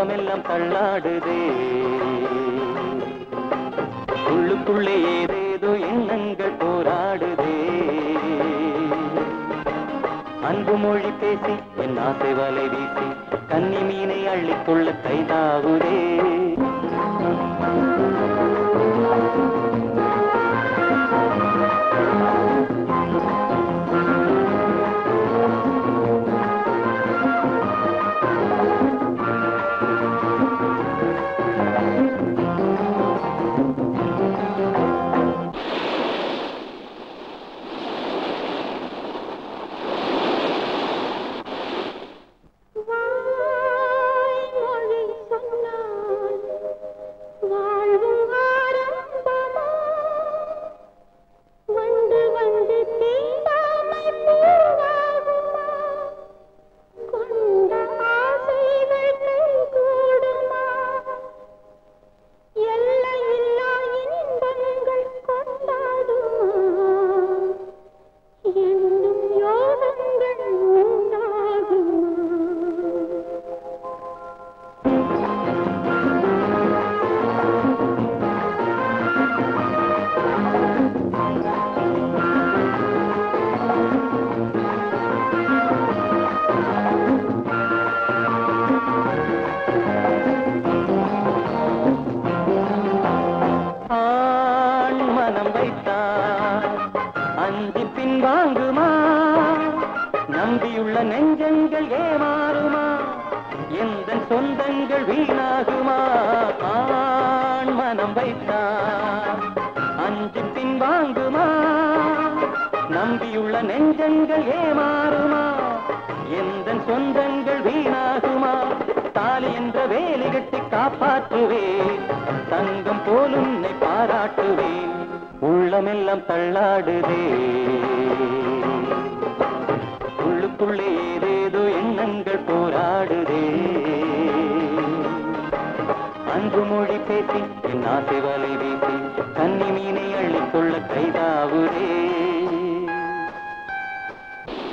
உள்ளமெல்லாம் தள்ளாடுதே உள்ளுக்குள்ளே ஏதேதோ எண்ணங்கள் போராடுதே அன்பு மொழி பேசி என் ஆசை வலை வீசி கன்னி மீனை அள்ளிக்கொள்ள கைதாவுதே வாய்மொழி சொன்னால் வாழ்வும் ஆரம்பமா வந்து வந்து தீண்டாமை பூவாகுமா கொண்ட ஆசைகள் கைகூடுமா எல்லையில்லா இன்பங்கள் கொண்டாடுமா எண்ணும் யோகங்கள் உண்டாகுமா ஆண் மனம் வைத்தார் அஞ்சு பின் வாங்குமா நம்பியுள்ள நெஞ்சங்கள் ஏமாறுமா எந்த சொந்தங்கள் வீணாகுமா ஆண் மனம் வைத்தார் அஞ்சு பின் வாங்குமா நம்பியுள்ள நெஞ்சங்கள் ஏமாறுமா எந்த சொந்தங்கள் வீணாகுமா தாலி என்ற வேலை கட்டி காப்பாற்றுவேன் தங்கம் போல் உன்னை பாராட்டுவேன் உள்ளமெல்லாம் தள்ளாடுதே உள்ளுக்குள்ளே ஏதேதோ எண்ணங்கள் போராடுதே அன்பு மொழி பேசி என் ஆசை வலை வீசி கன்னி மீனை அள்ளிக்கொள்ள கைதாவுதே